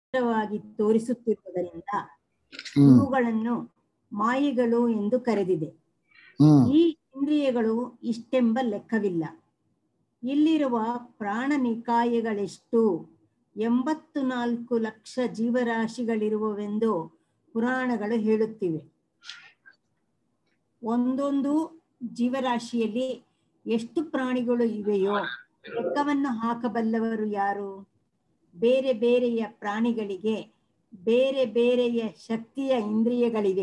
ವಿಚಿತ್ರವಾಗಿ ತೋರಿಸುತ್ತಿರುವುದರಿಂದ ಹ್ಮ್ ಇವುಗಳನ್ನು ಮಾಯೆಗಳು ಎಂದು ಕರೆದಿದೆ ಹ್ಮ್ ಈ ಇಂದ್ರಿಯಗಳು ಇಷ್ಟೆಂಬ ಲೆಕ್ಕವಿಲ್ಲ ಇಲ್ಲಿರುವ ಪ್ರಾಣ ನಿಕಾಯಗಳೆಷ್ಟು ಎಂಬತ್ತು ನಾಲ್ಕು ಲಕ್ಷ ಜೀವರಾಶಿಗಳಿರುವವೆಂದು ಪುರಾಣಗಳು ಹೇಳುತ್ತಿವೆ ಒಂದೊಂದು ಜೀವರಾಶಿಯಲ್ಲಿ ಎಷ್ಟು ಪ್ರಾಣಿಗಳು ಇವೆಯೋ ಲೆಕ್ಕವನ್ನು ಹಾಕಬಲ್ಲವರು ಯಾರು ಬೇರೆ ಬೇರೆಯ ಪ್ರಾಣಿಗಳಿಗೆ ಬೇರೆ ಬೇರೆಯ ಶಕ್ತಿಯ ಇಂದ್ರಿಯಗಳಿವೆ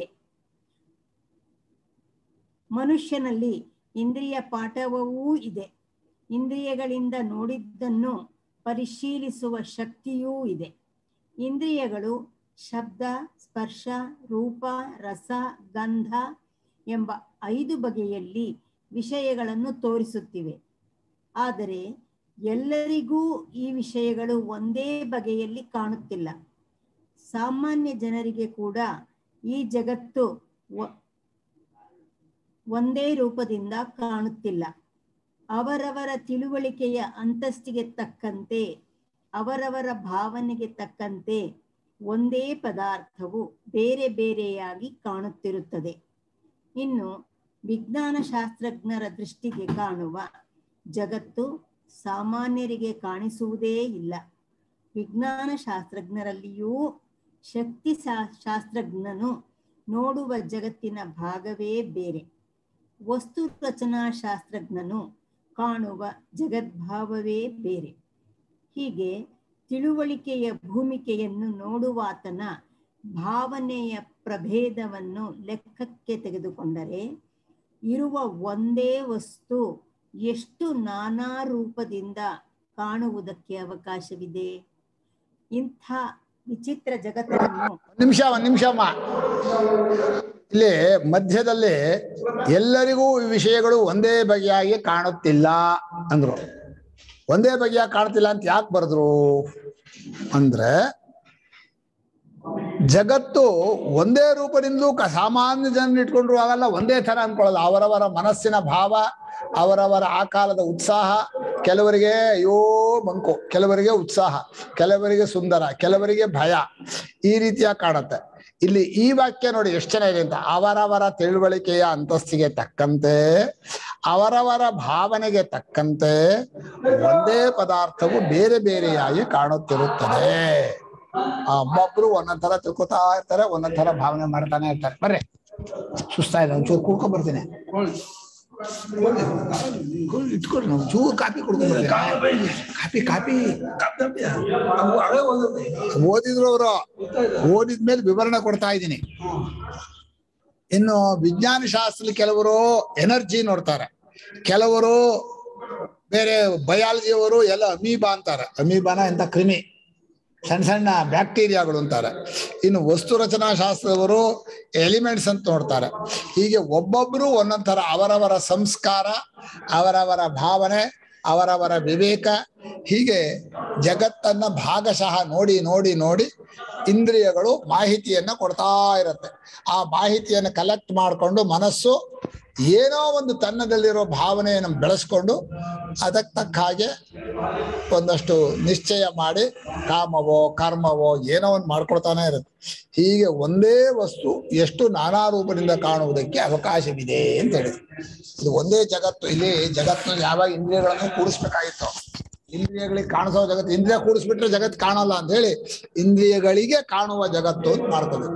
ಮನುಷ್ಯನಲ್ಲಿ ಇಂದ್ರಿಯ ಪಾಠವೂ ಇದೆ ಇಂದ್ರಿಯಗಳಿಂದ ನೋಡಿದ್ದನ್ನು ಪರಿಶೀಲಿಸುವ ಶಕ್ತಿಯೂ ಇದೆ ಇಂದ್ರಿಯಗಳು ಶಬ್ದ ಸ್ಪರ್ಶ ರೂಪ ರಸ ಗಂಧ ಎಂಬ ಐದು ಬಗೆಯಲ್ಲಿ ವಿಷಯಗಳನ್ನು ತೋರಿಸುತ್ತಿವೆ ಆದರೆ ಎಲ್ಲರಿಗೂ ಈ ವಿಷಯಗಳು ಒಂದೇ ಬಗೆಯಲ್ಲಿ ಕಾಣುತ್ತಿಲ್ಲ ಸಾಮಾನ್ಯ ಜನರಿಗೆ ಕೂಡ ಈ ಜಗತ್ತು ಒ- ಒಂದೇ ರೂಪದಿಂದ ಕಾಣುತ್ತಿಲ್ಲ ಅವರವರ ತಿಳುವಳಿಕೆಯ ಅಂತಸ್ತಿಗೆ ತಕ್ಕಂತೆ ಅವರವರ ಭಾವನೆಗೆ ತಕ್ಕಂತೆ ಒಂದೇ ಪದಾರ್ಥವು ಬೇರೆ ಬೇರೆಯಾಗಿ ಕಾಣುತ್ತಿರುತ್ತದೆ ಇನ್ನು ವಿಜ್ಞಾನ ಶಾಸ್ತ್ರಜ್ಞರ ದೃಷ್ಟಿಗೆ ಕಾಣುವ ಜಗತ್ತು ಸಾಮಾನ್ಯರಿಗೆ ಕಾಣಿಸುವುದೇ ಇಲ್ಲ ವಿಜ್ಞಾನ ಶಾಸ್ತ್ರಜ್ಞರಲ್ಲಿಯೂ ಶಕ್ತಿ ಶಾ- ಶಾಸ್ತ್ರಜ್ಞನು ನೋಡುವ ಜಗತ್ತಿನ ಭಾಗವೇ ಬೇರೆ ವಸ್ತು ರಚನಾ ಶಾಸ್ತ್ರಜ್ಞನು ಕಾಣುವ ಜಗದ್ಭಾವವೇ ಬೇರೆ ಹೀಗೆ ತಿಳುವಳಿಕೆಯ ಭೂಮಿಕೆಯನ್ನು ನೋಡುವಾತನ ಭಾವನೆಯ ಪ್ರಭೇದವನ್ನು ಲೆಕ್ಕಕ್ಕೆ ತೆಗೆದುಕೊಂಡರೆ ಇರುವ ಒಂದೇ ವಸ್ತು ಎಷ್ಟು ನಾನಾ ರೂಪದಿಂದ ಕಾಣುವುದಕ್ಕೆ ಅವಕಾಶವಿದೆ ಇಂಥ ವಿಚಿತ್ರ ಜಗತ್ತನ್ನು ಒಂದ್ ನಿಮಿಷ ಒಂದ್ ನಿಮಿಷ ಅಮ್ಮ ಇಲ್ಲಿ ಮಧ್ಯದಲ್ಲಿ ಎಲ್ಲರಿಗೂ ಈ ವಿಷಯಗಳು ಒಂದೇ ಬಗೆಯಾಗಿ ಕಾಣುತ್ತಿಲ್ಲ ಅಂದ್ರು ಒಂದೇ ಬಗೆಯಾಗಿ ಕಾಣ್ತಿಲ್ಲ ಅಂತ ಯಾಕೆ ಬರೆದ್ರು ಅಂದ್ರೆ ಜಗತ್ತು ಒಂದೇ ರೂಪದಿಂದಲೂ ಕ- ಸಾಮಾನ್ಯ ಜನರು ಇಟ್ಕೊಂಡ್ರು ಆಗಲ್ಲ ಒಂದೇ ತರ ಅನ್ಕೊಳ್ಳಲ್ಲ ಅವರವರ ಮನಸ್ಸಿನ ಭಾವ ಅವರವರ ಆ ಕಾಲದ ಉತ್ಸಾಹ ಕೆಲವರಿಗೆ ಅಯ್ಯೋ ಮಂಕು ಕೆಲವರಿಗೆ ಉತ್ಸಾಹ ಕೆಲವರಿಗೆ ಸುಂದರ ಕೆಲವರಿಗೆ ಭಯ ಈ ರೀತಿಯ ಕಾಣುತ್ತೆ ಇಲ್ಲಿ ಈ ವಾಕ್ಯ ನೋಡಿ ಎಷ್ಟು ಚೆನ್ನಾಗಿದೆ ಅಂತ ಅವರವರ ತಿಳುವಳಿಕೆಯ ಅಂತಸ್ತಿಗೆ ತಕ್ಕಂತೆ ಅವರವರ ಭಾವನೆಗೆ ತಕ್ಕಂತೆ ಒಂದೇ ಪದಾರ್ಥವು ಬೇರೆ ಬೇರೆಯಾಗಿ ಕಾಣುತ್ತಿರುತ್ತದೆ ಆ ಒಬ್ಬೊಬ್ರು ಒಂದೊಂದ್ ತರ ತಿಳ್ಕೊತಾ ಇರ್ತಾರೆ ಒಂದೊಂದ್ ತರ ಭಾವನೆ ಮಾಡ್ತಾನೆ ಇರ್ತಾರೆ ಬರ್ರಿ ಸುಸ್ತಾಯಿದೆ ಒಂಚೂರು ಕುಡ್ಕೊಂಡ್ ಬರ್ತೀನಿ ಇಟ್ಕೊಳ್ರಿ ನಾವು ಚೂರು ಕಾಪಿ ಕುಡ್ಕೊಂಡ್ ಬರ್ತೀನಿ ಕಾಪಿ ಕಾಪಿ ಓದಿದ್ರು ಅವರು ಓದಿದ್ಮೇಲೆ ವಿವರಣೆ ಕೊಡ್ತಾ ಇದ್ದೀನಿ ಇನ್ನು ವಿಜ್ಞಾನ ಶಾಸ್ತ್ರದಲ್ಲಿ ಕೆಲವರು ಎನರ್ಜಿ ನೋಡ್ತಾರೆ ಕೆಲವರು ಬೇರೆ ಬಯಾಲಜಿಯವರು ಎಲ್ಲ ಅಮೀಬಾ ಅಂತಾರೆ ಅಮೀಬಾನ ಎಂತ ಕ್ರಿಮಿ ಸಣ್ಣ ಸಣ್ಣ ಬ್ಯಾಕ್ಟೀರಿಯಾಗಳು ಅಂತಾರೆ ಇನ್ನು ವಸ್ತು ರಚನಾ ಶಾಸ್ತ್ರದವರು ಎಲಿಮೆಂಟ್ಸ್ ಅಂತ ನೋಡ್ತಾರೆ ಹೀಗೆ ಒಬ್ಬೊಬ್ರು ಒಂದೊಂದ್ ಥರ ಅವರವರ ಸಂಸ್ಕಾರ ಅವರವರ ಭಾವನೆ ಅವರವರ ವಿವೇಕ ಹೀಗೆ ಜಗತ್ತನ್ನ ಭಾಗಶಃ ನೋಡಿ ನೋಡಿ ನೋಡಿ ಇಂದ್ರಿಯಗಳು ಮಾಹಿತಿಯನ್ನ ಕೊಡ್ತಾ ಇರುತ್ತೆ ಆ ಮಾಹಿತಿಯನ್ನು ಕಲೆಕ್ಟ್ ಮಾಡಿಕೊಂಡು ಮನಸ್ಸು ಏನೋ ಒಂದು ತನ್ನದಲ್ಲಿರೋ ಭಾವನೆಯನ್ನು ಬೆಳೆಸ್ಕೊಂಡು ಅದಕ್ಕೆ ತಕ್ಕ ಹಾಗೆ ಒಂದಷ್ಟು ನಿಶ್ಚಯ ಮಾಡಿ ಕಾಮವೋ ಕರ್ಮವೋ ಏನೋ ಒಂದು ಮಾಡ್ಕೊಳ್ತಾನೆ ಇರುತ್ತೆ ಹೀಗೆ ಒಂದೇ ವಸ್ತು ಎಷ್ಟು ನಾನಾ ರೂಪದಿಂದ ಕಾಣುವುದಕ್ಕೆ ಅವಕಾಶವಿದೆ ಅಂತ ಹೇಳಿದ್ರು ಇದು ಒಂದೇ ಜಗತ್ತು ಇಲ್ಲಿ ಜಗತ್ತಿನಲ್ಲಿ ಯಾವಾಗ ಇಂದ್ರಿಯಗಳನ್ನು ಕೂಡಿಸ್ಬೇಕಾಗಿತ್ತು ಇಂದ್ರಿಯಗಳಿಗೆ ಕಾಣಿಸೋ ಜಗತ್ತು ಇಂದ್ರಿಯ ಕೂಡಿಸ್ಬಿಟ್ರೆ ಜಗತ್ತು ಕಾಣಲ್ಲ ಅಂತ ಹೇಳಿ ಇಂದ್ರಿಯಗಳಿಗೆ ಕಾಣುವ ಜಗತ್ತು ಅಂತ ಮಾಡ್ತದೆ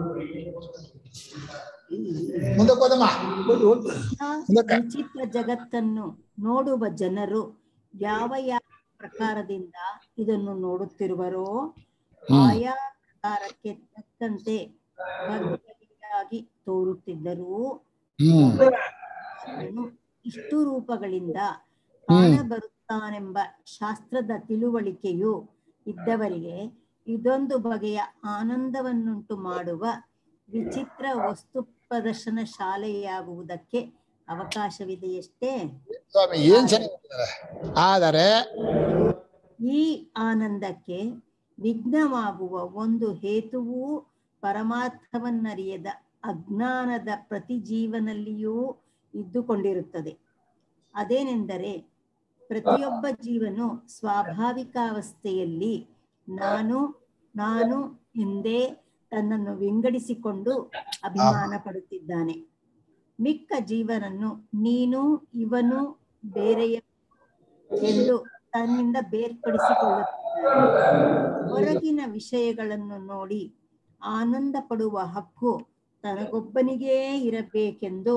ಮುಂದಕ್ಕೆ ಹೋದಮ್ಮ ಮುಂದಕ್ಕೆ ವಿಚಿತ್ರ ಜಗತ್ತನ್ನು ನೋಡುವ ಜನರು ಯಾವ ಯಾವ ಪ್ರಕಾರದಿಂದ ಇದನ್ನು ನೋಡುತ್ತಿರುವರೋ ಆಯಾ ಪ್ರಕಾರಕ್ಕೆ ತಕ್ಕಂತೆ ಬಗೆಯಾಗಿ ತೋರುತ್ತಿದ್ದರೂ ಹ್ಮ್ ಆತನು ಇಷ್ಟು ರೂಪಗಳಿಂದ ಕಾಣಬರುತ್ತಾನೆಂಬ ಶಾಸ್ತ್ರದ ತಿಳುವಳಿಕೆಯು ಇದ್ದವರಿಗೆ ಇದೊಂದು ಬಗೆಯ ಆನಂದವನ್ನುಂಟು ಮಾಡುವ ವಿಚಿತ್ರ ವಸ್ತು ಪ್ರದರ್ಶನ ಶಾಲೆಯಾಗುವುದಕ್ಕೆ ಅವಕಾಶವಿದೆಯಷ್ಟೇ ಸ್ವಾಮಿ ಏನ್ ಚೆನ್ನಾಗಿ ಹೇಳಿದ್ದಾರೆ. ಆದರೆ ಈ ಆನಂದಕ್ಕೆ ವಿಘ್ನವಾಗುವ ಒಂದು ಹೇತುವು ಪರಮಾರ್ಥವನ್ನರಿಯದ ಅಜ್ಞಾನದ ಪ್ರತಿ ಜೀವನಲ್ಲಿಯೂ ಇದ್ದುಕೊಂಡಿರುತ್ತದೆ ಅದೇನೆಂದರೆ ಪ್ರತಿಯೊಬ್ಬ ಜೀವನು ಸ್ವಾಭಾವಿಕಾವಸ್ಥೆಯಲ್ಲಿ ನಾನು ನಾನು ಎಂದೇ ತನ್ನನ್ನು ವಿಂಗಡಿಸಿಕೊಂಡು ಅಭಿಮಾನ ಪಡುತ್ತಿದ್ದಾನೆ ಮಿಕ್ಕ ಜೀವನನ್ನು ನೀನು ಇವನು ಬೇರೆಯ ಎಂದು ತನ್ನಿಂದ ಬೇರ್ಪಡಿಸಿಕೊಳ್ಳುತ್ತಿದ್ದಾನೆ ಹೊರಗಿನ ವಿಷಯಗಳನ್ನು ನೋಡಿ ಆನಂದ ಪಡುವ ಹಕ್ಕು ತನಗೊಬ್ಬನಿಗೇ ಇರಬೇಕೆಂದು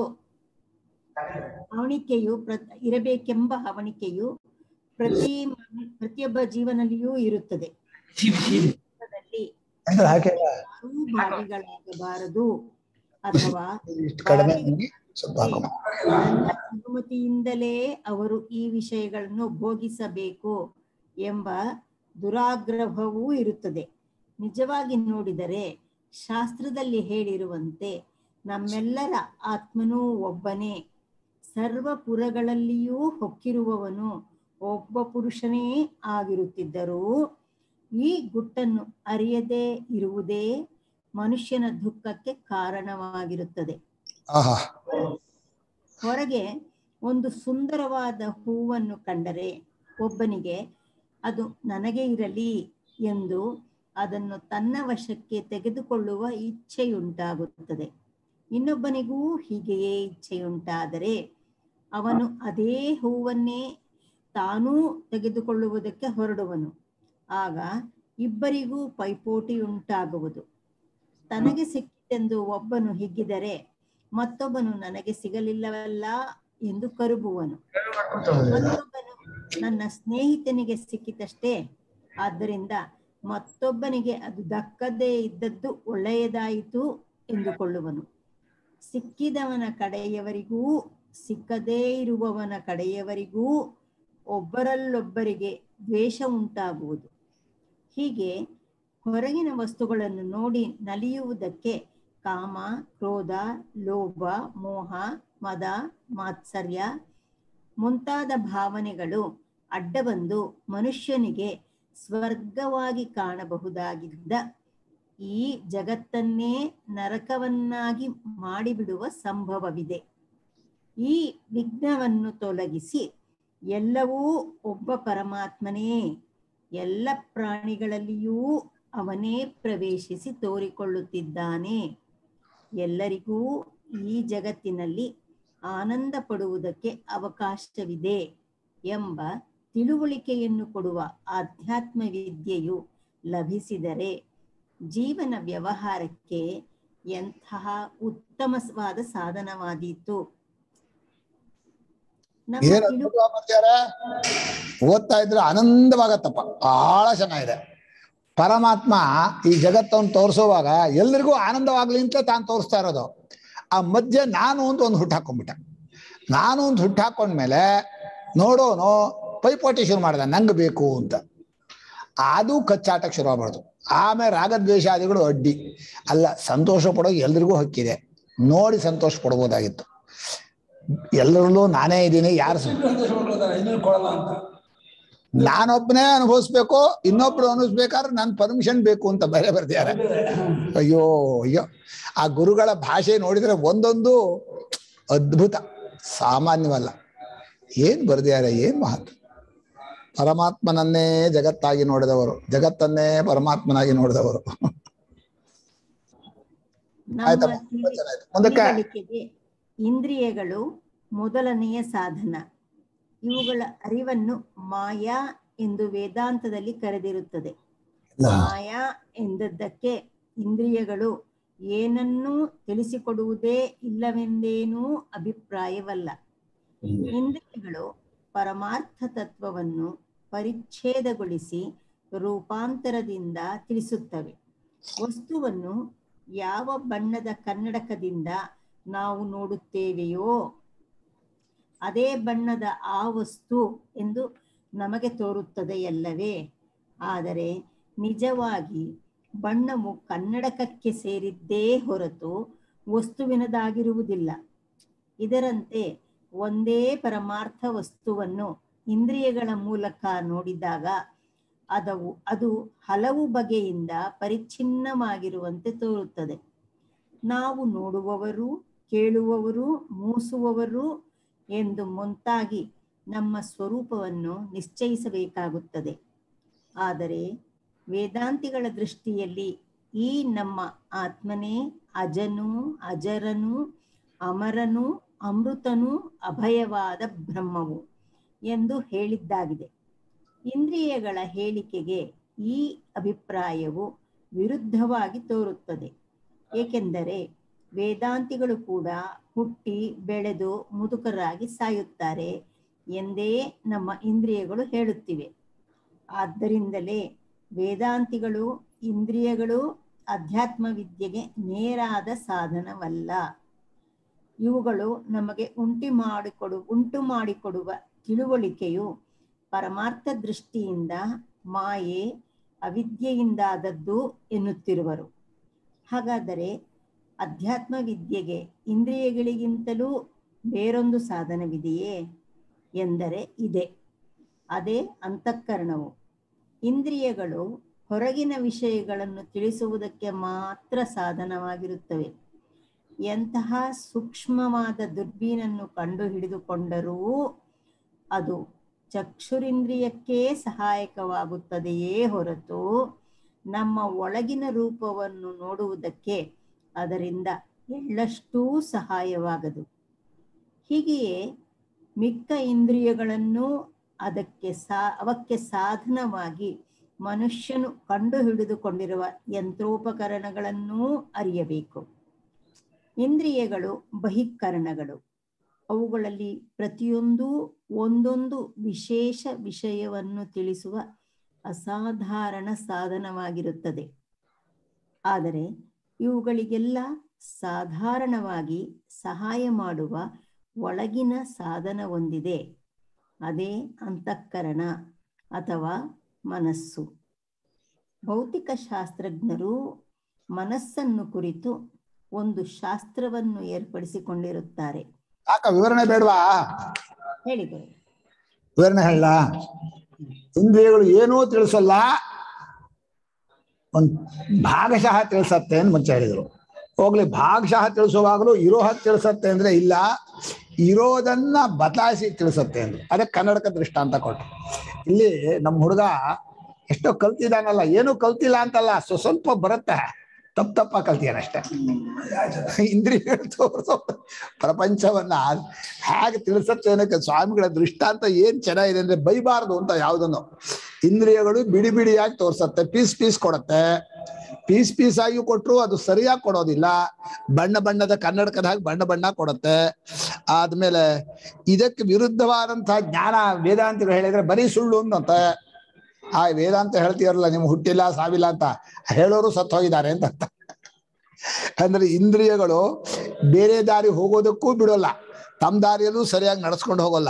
ಅವಣಿಕೆಯು ಪ್ರ ಇರಬೇಕೆಂಬ ಅವಣಿಕೆಯು ಪ್ರತಿ ಮನು- ಪ್ರತಿಯೊಬ್ಬ ಜೀವನಲ್ಲಿಯೂ ಇರುತ್ತದೆ ಜೀವನದಲ್ಲಿ ಹಾಗೆ ಯಾರೂ ಭಾಗಿಗಳಾಗಬಾರದು ಅಥವಾ ಇಷ್ಟು ಕಡಿಮೆ ಆಗಿ ಸ್ವಲ್ಪ ಹಾಕೋಣ. ನನ್ನ ಅನುಮತಿಯಿಂದಲೇ ಅವರು ಈ ವಿಷಯಗಳನ್ನು ಭೋಗಿಸಬೇಕು ಎಂಬ ದುರಾಗ್ರಹವೂ ಇರುತ್ತದೆ ನಿಜವಾಗಿ ನೋಡಿದರೆ ಶಾಸ್ತ್ರದಲ್ಲಿ ಹೇಳಿರುವಂತೆ ನಮ್ಮೆಲ್ಲರ ಆತ್ಮನೂ ಒಬ್ಬನೇ ಸರ್ವ ಪುರಗಳಲ್ಲಿಯೂ ಹೊಕ್ಕಿರುವವನು ಒಬ್ಬ ಪುರುಷನೇ ಆಗಿರುತ್ತಿದ್ದರೂ ಈ ಗುಟ್ಟನ್ನು ಅರಿಯದೇ ಇರುವುದೇ ಮನುಷ್ಯನ ದುಃಖಕ್ಕೆ ಕಾರಣವಾಗಿರುತ್ತದೆ ಆಹಾ ಹೊರಗೆ ಒಂದು ಸುಂದರವಾದ ಹೂವನ್ನು ಕಂಡರೆ ಒಬ್ಬನಿಗೆ ಅದು ನನಗೆ ಇರಲಿ ಎಂದು ಅದನ್ನು ತನ್ನ ವಶಕ್ಕೆ ತೆಗೆದುಕೊಳ್ಳುವ ಇಚ್ಛೆಯುಂಟಾಗುತ್ತದೆ ಇನ್ನೊಬ್ಬನಿಗೂ ಹೀಗೆಯೇ ಇಚ್ಛೆಯುಂಟಾದರೆ ಅವನು ಅದೇ ಹೂವನ್ನೇ ತಾನೂ ತೆಗೆದುಕೊಳ್ಳುವುದಕ್ಕೆ ಹೊರಡುವನು ಆಗ ಇಬ್ಬರಿಗೂ ಪೈಪೋಟಿ ಉಂಟಾಗುವುದು ತನಗೆ ಸಿಕ್ಕಿತೆಂದು ಒಬ್ಬನು ಹಿಗ್ಗಿದರೆ ಮತ್ತೊಬ್ಬನು ನನಗೆ ಸಿಗಲಿಲ್ಲವಲ್ಲ ಎಂದು ಕರುಬುವನು ಮತ್ತೊಬ್ಬನು ನನ್ನ ಸ್ನೇಹಿತನಿಗೆ ಸಿಕ್ಕಿತಷ್ಟೇ ಆದ್ದರಿಂದ ಮತ್ತೊಬ್ಬನಿಗೆ ಅದು ದಕ್ಕದೇ ಇದ್ದದ್ದು ಒಳ್ಳೆಯದಾಯಿತು ಎಂದುಕೊಳ್ಳುವನು ಸಿಕ್ಕಿದವನ ಕಡೆಯವರಿಗೂ ಸಿಕ್ಕದೇ ಇರುವವನ ಕಡೆಯವರಿಗೂ ಒಬ್ಬರಲ್ಲೊಬ್ಬರಿಗೆ ದ್ವೇಷ ಉಂಟಾಗುವುದು ಹೀಗೆ ಹೊರಗಿನ ವಸ್ತುಗಳನ್ನು ನೋಡಿ ನಲಿಯುವುದಕ್ಕೆ ಕಾಮ ಕ್ರೋಧ ಲೋಭ ಮೋಹ ಮದ ಮಾತ್ಸರ್ಯ ಮುಂತಾದ ಭಾವನೆಗಳು ಅಡ್ಡ ಬಂದು ಮನುಷ್ಯನಿಗೆ ಸ್ವರ್ಗವಾಗಿ ಕಾಣಬಹುದಾಗಿದ್ದ ಈ ಜಗತ್ತನ್ನೇ ನರಕವನ್ನಾಗಿ ಮಾಡಿಬಿಡುವ ಸಂಭವವಿದೆ ಈ ವಿಘ್ನವನ್ನು ತೊಲಗಿಸಿ ಎಲ್ಲವೂ ಒಬ್ಬ ಪರಮಾತ್ಮನೇ ಎಲ್ಲ ಪ್ರಾಣಿಗಳಲ್ಲಿಯೂ ಅವನೇ ಪ್ರವೇಶಿಸಿ ತೋರಿಕೊಳ್ಳುತ್ತಿದ್ದಾನೆ ಎಲ್ಲರಿಗೂ ಈ ಜಗತ್ತಿನಲ್ಲಿ ಆನಂದ ಪಡುವುದಕ್ಕೆ ಅವಕಾಶವಿದೆ ಎಂಬ ತಿಳುವಳಿಕೆಯನ್ನು ಕೊಡುವ ಆಧ್ಯಾತ್ಮ ವಿದ್ಯೆಯು ಲಭಿಸಿದರೆ ಜೀವನ ವ್ಯವಹಾರಕ್ಕೆ ಎಂತಹ ಉತ್ತಮವಾದ ಸಾಧನವಾದೀತು ನಮ್ಮ ಏನ್ ತಿಳು ಅದ್ಭುತ ಮಾಡ್ತಾರೆ ಓದ್ತಾ ಇದ್ರೆ ಆನಂದವಾಗತ್ತಪ್ಪ ಬಹಳ ಚೆನ್ನಾಗಿದೆ ಪರಮಾತ್ಮ ಈ ಜಗತ್ತನ್ನು ತೋರಿಸುವಾಗ ಎಲ್ರಿಗೂ ಆನಂದವಾಗ್ಲಿ ಅಂತ ತಾನು ತೋರಿಸ್ತಾ ಇರೋದು ಆ ಮಧ್ಯೆ ನಾನು ಅಂತ ಒಂದು ಹುಟ್ಟು ಹಾಕೊಂಡ್ಬಿಟ್ಟ ನಾನು ಒಂದು ಹುಟ್ಟು ಹಾಕೊಂಡ್ಮೇಲೆ ನೋಡೋನು ಪೈಪೋಟಿ ಶುರು ಮಾಡ್ದ ನಂಗೆ ಬೇಕು ಅಂತ ಅದು ಕಚ್ಚಾಟಕ್ಕೆ ಶುರು ಆಗ್ಬಾರ್ದು ಆಮೇಲೆ ರಾಗದ್ವೇಷಾದಿಗಳು ಅಡ್ಡಿ ಅಲ್ಲ ಸಂತೋಷ ಪಡೋಕೆ ಎಲ್ರಿಗೂ ಹಕ್ಕಿದೆ ನೋಡಿ ಸಂತೋಷ ಪಡ್ಬೋದಾಗಿತ್ತು ಎಲ್ಲರಲ್ಲೂ ನಾನೇ ಇದ್ದೀನಿ ಯಾರು ಸ- ಸಂತೋಷ ಮಾಡ್ಕೊತಾರೆ ಇನ್ನೇನು ಕೊಡಲ್ಲ ಅಂತ ನಾನೊಬ್ಬನೇ ಅನುಭವಿಸ್ಬೇಕು ಇನ್ನೊಬ್ರು ಅನುಭವಿಸ್ಬೇಕಾದ್ರೆ ನನ್ ಪರ್ಮಿಷನ್ ಬೇಕು ಅಂತ ಬೇರೆ ಬರ್ತಿದ್ದಾರೆ ಅಯ್ಯೋ ಅಯ್ಯೋ ಆ ಗುರುಗಳ ಭಾಷೆ ನೋಡಿದ್ರೆ ಒಂದೊಂದು ಅದ್ಭುತ ಸಾಮಾನ್ಯವಲ್ಲ ಏನ್ ಬರ್ದಿದ್ದಾರೆ ಏನ್ ಮಹತ್ ಪರಮಾತ್ಮನನ್ನೇ ಜಗತ್ತಾಗಿ ನೋಡಿದವರು ಜಗತ್ತನ್ನೇ ಪರಮಾತ್ಮನಾಗಿ ನೋಡಿದವರು ನಮ್ಮ ಆಯ್ತಮ್ಮ ತಿಳಿ- ತುಂಬಾ ಚೆನ್ನಾಯ್ತು. ಮುಂದಕ್ಕೆ ತಿಳುವಳಿಕೆಗೆ ಇಂದ್ರಿಯಗಳು ಮೊದಲನೆಯ ಸಾಧನ ಇವುಗಳ ಅರಿವನ್ನು ಮಾಯಾ ಎಂದು ವೇದಾಂತದಲ್ಲಿ ಕರೆದಿರುತ್ತದೆ ಮಾಯಾ ಎಂದದ್ದಕ್ಕೆ ಇಂದ್ರಿಯಗಳು ಏನನ್ನೂ ತಿಳಿಸಿಕೊಡುವುದೇ ಇಲ್ಲವೆಂದೇನೂ ಅಭಿಪ್ರಾಯವಲ್ಲ ಇಂದ್ರಿಯಗಳು ಪರಮಾರ್ಥ ತತ್ವವನ್ನು ಪರಿಚ್ಛೇದಗೊಳಿಸಿ ರೂಪಾಂತರದಿಂದ ತಿಳಿಸುತ್ತವೆ ವಸ್ತುವನ್ನು ಯಾವ ಬಣ್ಣದ ಕನ್ನಡಕದಿಂದ ನಾವು ನೋಡುತ್ತೇವೆಯೋ ಅದೇ ಬಣ್ಣದ ಆ ವಸ್ತು ಎಂದು ನಮಗೆ ತೋರುತ್ತದೆಯಲ್ಲವೇ ಆದರೆ ನಿಜವಾಗಿ ಬಣ್ಣವು ಕನ್ನಡಕಕ್ಕೆ ಸೇರಿದ್ದೇ ಹೊರತು ವಸ್ತುವಿನದಾಗಿರುವುದಿಲ್ಲ ಇದರಂತೆ ಒಂದೇ ಪರಮಾರ್ಥ ವಸ್ತುವನ್ನು ಇಂದ್ರಿಯಗಳ ಮೂಲಕ ನೋಡಿದಾಗ ಅದವು ಅದು ಹಲವು ಬಗೆಯಿಂದ ಪರಿಚ್ಛಿನ್ನವಾಗಿರುವಂತೆ ತೋರುತ್ತದೆ ನಾವು ನೋಡುವವರು ಕೇಳುವವರು ಮೂಸುವವರು ಎಂದು ಮುಂತಾಗಿ ನಮ್ಮ ಸ್ವರೂಪವನ್ನು ನಿಶ್ಚಯಿಸಬೇಕಾಗುತ್ತದೆ ಆದರೆ ವೇದಾಂತಿಗಳ ದೃಷ್ಟಿಯಲ್ಲಿ ಈ ನಮ್ಮ ಆತ್ಮನೇ ಅಜನು ಅಜರನು ಅಮರನು ಅಮೃತನು ಅಭಯವಾದ ಬ್ರಹ್ಮವು ಎಂದು ಹೇಳಿದ್ದಾಗಿದೆ ಇಂದ್ರಿಯಗಳ ಹೇಳಿಕೆಗೆ ಈ ಅಭಿಪ್ರಾಯವು ವಿರುದ್ಧವಾಗಿ ತೋರುತ್ತದೆ ಏಕೆಂದರೆ ವೇದಾಂತಿಗಳು ಕೂಡ ಹುಟ್ಟಿ ಬೆಳೆದು ಮುದುಕರಾಗಿ ಸಾಯುತ್ತಾರೆ ಎಂದೇ ನಮ್ಮ ಇಂದ್ರಿಯಗಳು ಹೇಳುತ್ತಿವೆ ಆದ್ದರಿಂದಲೇ ವೇದಾಂತಿಗಳು ಇಂದ್ರಿಯಗಳು ಅಧ್ಯಾತ್ಮ ವಿದ್ಯೆಗೆ ನೇರಾದ ಸಾಧನವಲ್ಲ ಇವುಗಳು ನಮಗೆ ಉಂಟಿ ಮಾಡಿಕೊಡು ಉಂಟು ಮಾಡಿಕೊಡುವ ತಿಳುವಳಿಕೆಯು ಪರಮಾರ್ಥ ದೃಷ್ಟಿಯಿಂದ ಮಾಯೆ ಅವಿದ್ಯೆಯಿಂದಾದದ್ದು ಎನ್ನುತ್ತಿರುವರು ಹಾಗಾದರೆ ಅಧ್ಯಾತ್ಮ ವಿದ್ಯೆಗೆ ಇಂದ್ರಿಯಗಳಿಗಿಂತಲೂ ಬೇರೊಂದು ಸಾಧನವಿದೆಯೇ ಎಂದರೆ ಇದೆ ಅದೇ ಅಂತಃಕರಣವು ಇಂದ್ರಿಯಗಳು ಹೊರಗಿನ ವಿಷಯಗಳನ್ನು ತಿಳಿಸುವುದಕ್ಕೆ ಮಾತ್ರ ಸಾಧನವಾಗಿರುತ್ತವೆ ಎಂತಹ ಸೂಕ್ಷ್ಮವಾದ ದುರ್ಬೀನನ್ನು ಕಂಡು ಹಿಡಿದುಕೊಂಡರೂ ಅದು ಚಕ್ಷುರಿಂದ್ರಿಯಕ್ಕೇ ಸಹಾಯಕವಾಗುತ್ತದೆಯೇ ಹೊರತು ನಮ್ಮ ಒಳಗಿನ ರೂಪವನ್ನು ನೋಡುವುದಕ್ಕೆ ಅದರಿಂದ ಎಳ್ಳಷ್ಟೂ ಸಹಾಯವಾಗದು ಹೀಗೆಯೇ ಮಿಕ್ಕ ಇಂದ್ರಿಯಗಳನ್ನು ಅದಕ್ಕೆ ಸಾ ಅವಕ್ಕೆ ಸಾಧನವಾಗಿ ಮನುಷ್ಯನು ಕಂಡು ಹಿಡಿದುಕೊಂಡಿರುವ ಯಂತ್ರೋಪಕರಣಗಳನ್ನೂ ಅರಿಯಬೇಕು ಇಂದ್ರಿಯಗಳು ಬಹಿಕರಣಗಳು ಅವುಗಳಲ್ಲಿ ಪ್ರತಿಯೊಂದೂ ಒಂದೊಂದು ವಿಶೇಷ ವಿಷಯವನ್ನು ತಿಳಿಸುವ ಅಸಾಧಾರಣ ಸಾಧನವಾಗಿರುತ್ತದೆ ಆದರೆ ಇವುಗಳಿಗೆಲ್ಲ ಸಾಧಾರಣವಾಗಿ ಸಹಾಯ ಮಾಡುವ ಒಳಗಿನ ಸಾಧನ ಹೊಂದಿದೆ ಅದೇ ಅಂತಃಕರಣ ಅಥವಾ ಮನಸ್ಸು ಭೌತಿಕ ಶಾಸ್ತ್ರಜ್ಞರು ಮನಸ್ಸನ್ನು ಕುರಿತು ಒಂದು ಶಾಸ್ತ್ರವನ್ನು ಏರ್ಪಡಿಸಿಕೊಂಡಿರುತ್ತಾರೆ ಯಾಕ ವಿವರಣೆ ಬೇಡವಾ ಹೇಳಿದರು ವಿವರಣೆ ಹೇಳ ಇಂದ್ರಿಯಗಳು ಏನೂ ತಿಳಿಸಲ್ಲ ಒಂದ್ ಭಾಗಶಃ ತಿಳಿಸತ್ತೆ ಅಂತ ಮುಂಚೆ ಹೇಳಿದ್ರು ಹೋಗ್ಲಿ ಭಾಗಶಃ ತಿಳಿಸುವಾಗಲೂ ಇರೋ ಹಾಗೆ ತಿಳಿಸತ್ತೆ ಅಂದ್ರೆ ಇಲ್ಲ ಇರೋದನ್ನ ಬದಲಾಯಿಸಿ ತಿಳಿಸತ್ತೆ ಅಂದ್ರು ಅದಕ್ಕೆ ಕನ್ನಡಕ ದೃಷ್ಟಾಂತ ಕೊಟ್ಟು ಇಲ್ಲಿ ನಮ್ಮ ಹುಡುಗ ಎಷ್ಟೋ ಕಲ್ತಿದಾನಲ್ಲ ಏನೂ ಕಲ್ತಿಲ್ಲ ಅಂತಲ್ಲ ಸ್ವ ಸ್ವಲ್ಪ ಬರುತ್ತೆ ತಪ್ಪ ತಪ್ಪ ಕಲ್ತಿಯಾನಷ್ಟೇ ಇಂದ್ರಿಯಗಳು ತೋರಿಸೋ ಪ್ರಪಂಚವನ್ನ ಹೇಗೆ ತಿಳಿಸತ್ತೆ ಅನ್ನೋಕೆ ಸ್ವಾಮಿಗಳ ದೃಷ್ಟಾಂತ ಏನ್ ಚೆನ್ನಾಗಿದೆ ಅಂದ್ರೆ ಬೈಬಾರ್ದು ಅಂತ ಯಾವ್ದನ್ನು ಇಂದ್ರಿಯಗಳು ಬಿಡಿ ಬಿಡಿಯಾಗಿ ತೋರ್ಸತ್ತೆ ಪೀಸ್ ಪೀಸ್ ಕೊಡತ್ತೆ ಪೀಸ್ ಪೀಸ್ ಆಗಿ ಕೊಟ್ರು ಅದು ಸರಿಯಾಗಿ ಕೊಡೋದಿಲ್ಲ ಬಣ್ಣ ಬಣ್ಣದ ಕನ್ನಡಕದ ಹಾಗೆ ಬಣ್ಣ ಬಣ್ಣ ಕೊಡುತ್ತೆ ಆದ್ಮೇಲೆ ಇದಕ್ಕೆ ವಿರುದ್ಧವಾದಂತಹ ಜ್ಞಾನ ವೇದಾಂತಿಗಳು ಹೇಳಿದ್ರೆ ಬರೀ ಸುಳ್ಳು ಅಂದಂತೆ ಆ ವೇದಾಂತ ಹೇಳ್ತೀರಲ್ಲ ನಿಮ್ಗೆ ಹುಟ್ಟಿಲ್ಲ ಸಾವಿಲ್ಲ ಅಂತ ಹೇಳೋರು ಸತ್ತು ಹೋಗಿದ್ದಾರೆ ಅಂತ ಅರ್ಥ. ಅಂದ್ರೆ ಇಂದ್ರಿಯಗಳು ಬೇರೆ ದಾರಿ ಹೋಗೋದಕ್ಕೂ ಬಿಡೋಲ್ಲ ತಮ್ಮ ದಾರಿಯಲ್ಲೂ ಸರಿಯಾಗಿ ನಡ್ಸ್ಕೊಂಡು ಹೋಗೋಲ್ಲ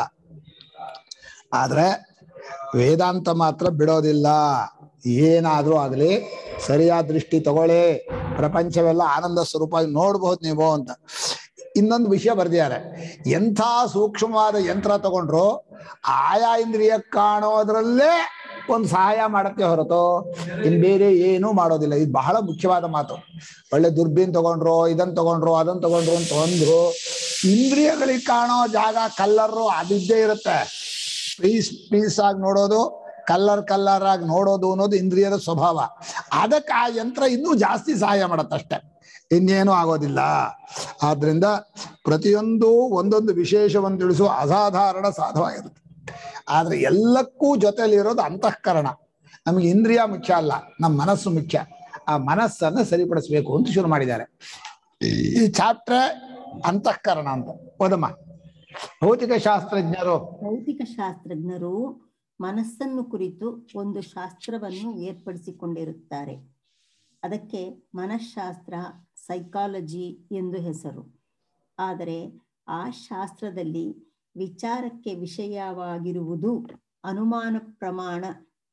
ಆದ್ರೆ ವೇದಾಂತ ಮಾತ್ರ ಬಿಡೋದಿಲ್ಲ ಏನಾದ್ರೂ ಆಗ್ಲಿ ಸರಿಯಾದ ದೃಷ್ಟಿ ತಗೊಳ್ಳಿ ಪ್ರಪಂಚವೆಲ್ಲ ಆನಂದ ಸ್ವರೂಪ ನೋಡ್ಬಹುದು ನೀವು ಅಂತ ಇನ್ನೊಂದು ವಿಷಯ ಬರ್ದಿದ್ದಾರೆ ಎಂಥ ಸೂಕ್ಷ್ಮವಾದ ಯಂತ್ರ ತಗೊಂಡ್ರು ಆಯಾ ಇಂದ್ರಿಯ ಕಾಣೋದ್ರಲ್ಲೇ ಒಂದು ಸಹಾಯ ಮಾಡತ್ತೆ ಹೊರತು ಇನ್ ಬೇರೆ ಏನೂ ಮಾಡೋದಿಲ್ಲ ಇದು ಬಹಳ ಮುಖ್ಯವಾದ ಮಾತು ಒಳ್ಳೆ ದುರ್ಬೀನ್ ತಗೊಂಡ್ರು ಇದನ್ ತಗೊಂಡ್ರು ಅದನ್ ತಗೊಂಡ್ರು ಅಂತ ಅಂದ್ರು ಇಂದ್ರಿಯಗಳಿಗೆ ಕಾಣೋ ಜಾಗ ಕಲ್ಲರು ಅದಿದ್ದೇ ಇರುತ್ತೆ ಪೀಸ್ ಪೀಸ್ ಆಗಿ ನೋಡೋದು ಕಲ್ಲರ್ ಕಲ್ಲರ್ ಆಗಿ ನೋಡೋದು ಅನ್ನೋದು ಇಂದ್ರಿಯದ ಸ್ವಭಾವ ಅದಕ್ಕೆ ಆ ಯಂತ್ರ ಇನ್ನೂ ಜಾಸ್ತಿ ಸಹಾಯ ಮಾಡತ್ತಷ್ಟೆ ಇನ್ನೇನು ಆಗೋದಿಲ್ಲ ಆದ್ರಿಂದ ಪ್ರತಿಯೊಂದು ಒಂದೊಂದು ವಿಶೇಷವನ್ನು ತಿಳಿಸುವ ಅಸಾಧಾರಣ ಸಾಧವಾಗಿರುತ್ತೆ ಆದ್ರೆ ಎಲ್ಲಕ್ಕೂ ಜೊತೆಲಿ ಇರೋದು ಅಂತಃಕರಣ ನಮ್ಗೆ ಇಂದ್ರಿಯ ಮುಖ್ಯ ಅಲ್ಲ ನಮ್ಮ ಮನಸ್ಸು ಮುಖ್ಯ ಆ ಮನಸ್ಸನ್ನ ಸರಿಪಡಿಸ್ಬೇಕು ಅಂತ ಶುರು ಮಾಡಿದ್ದಾರೆ ಈ ಚಾಪ್ಟರ್ ಅಂತಃಕರಣ ಅಂತ ಓದಮ್ಮ ಭೌತಿಕ ಶಾಸ್ತ್ರಜ್ಞರು ಭೌತಿಕ ಶಾಸ್ತ್ರಜ್ಞರು ಮನಸ್ಸನ್ನು ಕುರಿತು ಒಂದು ಶಾಸ್ತ್ರವನ್ನು ಏರ್ಪಡಿಸಿಕೊಂಡಿರುತ್ತಾರೆ ಅದಕ್ಕೆ ಮನಃಶಾಸ್ತ್ರ ಸೈಕಾಲಜಿ ಎಂದು ಹೆಸರು ಆದರೆ ಆ ಶಾಸ್ತ್ರದಲ್ಲಿ ವಿಚಾರಕ್ಕೆ ವಿಷಯವಾಗಿರುವುದು ಅನುಮಾನ ಪ್ರಮಾಣ